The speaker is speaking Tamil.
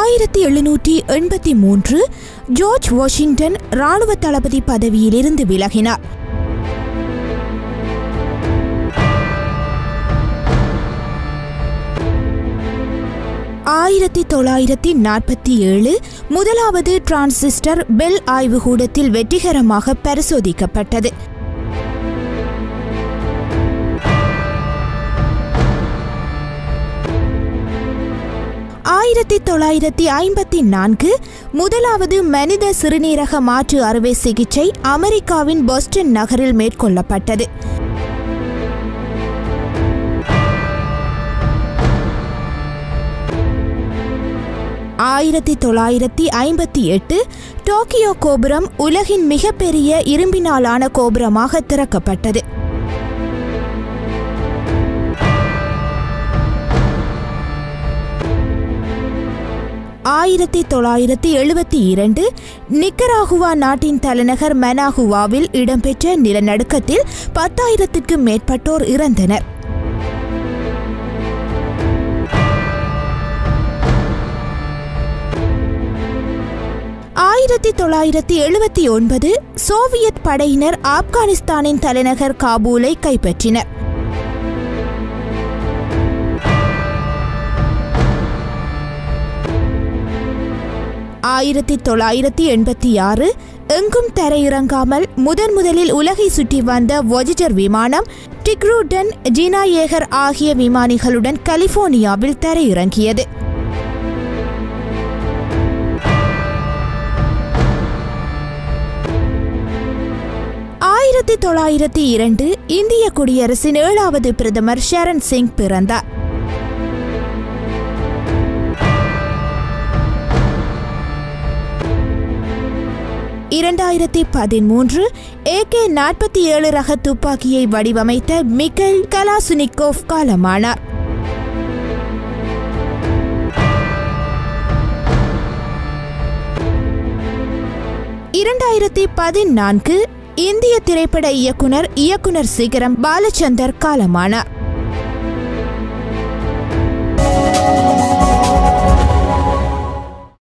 ஆயிரத்தி எழுநூற்றி எண்பத்தி மூன்று ஜார்ஜ் வாஷிங்டன் இராணுவ தளபதி பதவியிலிருந்து விலகினார் ஆயிரத்தி தொள்ளாயிரத்தி நாற்பத்தி ஏழு முதலாவது டிரான்சிஸ்டர் பெல் ஆய்வுகூடத்தில் வெற்றிகரமாக பரிசோதிக்கப்பட்டது ஆயிரத்தி தொள்ளாயிரத்தி ஐம்பத்தி நான்கு முதலாவது மனித சிறுநீரக மாற்று அறுவை சிகிச்சை அமெரிக்காவின் பொஸ்டன் நகரில் மேற்கொள்ளப்பட்டது ஆயிரத்தி தொள்ளாயிரத்தி ஐம்பத்தி எட்டு டோக்கியோ கோபுரம் உலகின் மிகப்பெரிய இரும்பினாலான கோபுரமாக திறக்கப்பட்டது ஆயிரத்தி தொள்ளாயிரத்தி எழுபத்தி இரண்டு நிக்கராகுவா நாட்டின் தலைநகர் மெனாகுவாவில் இடம்பெற்ற நிலநடுக்கத்தில் பத்தாயிரத்திற்கும் மேற்பட்டோர் இறந்தனர் ஆயிரத்தி தொள்ளாயிரத்தி எழுபத்தி ஒன்பது சோவியத் படையினர் ஆப்கானிஸ்தானின் தலைநகர் காபூலை கைப்பற்றினர் ஆயிரத்தி தொள்ளாயிரத்தி எண்பத்தி ஆறு எங்கும் தரையிறங்காமல் முதன் முதலில் உலகை சுற்றி வந்த வொஜிஜர் விமானம் டிக்ரூடன் ஜினா ஏகர் ஆகிய விமானிகளுடன் கலிபோர்னியாவில் தரையிறங்கியது ஆயிரத்தி தொள்ளாயிரத்தி இரண்டு இந்திய குடியரசின் ஏழாவது பிரதமர் ஷரண் சிங் பிறந்தார் இரண்டாயிரத்தி பதிமூன்று ஏகே நாற்பத்தி ஏழு ரக துப்பாக்கியை வடிவமைத்த மிக்கல் கலாசுனிக்கோவ் காலமானார் இரண்டாயிரத்தி பதினான்கு இந்திய திரைப்பட இயக்குனர் இயக்குனர் சிகரம் பாலச்சந்தர் காலமானார்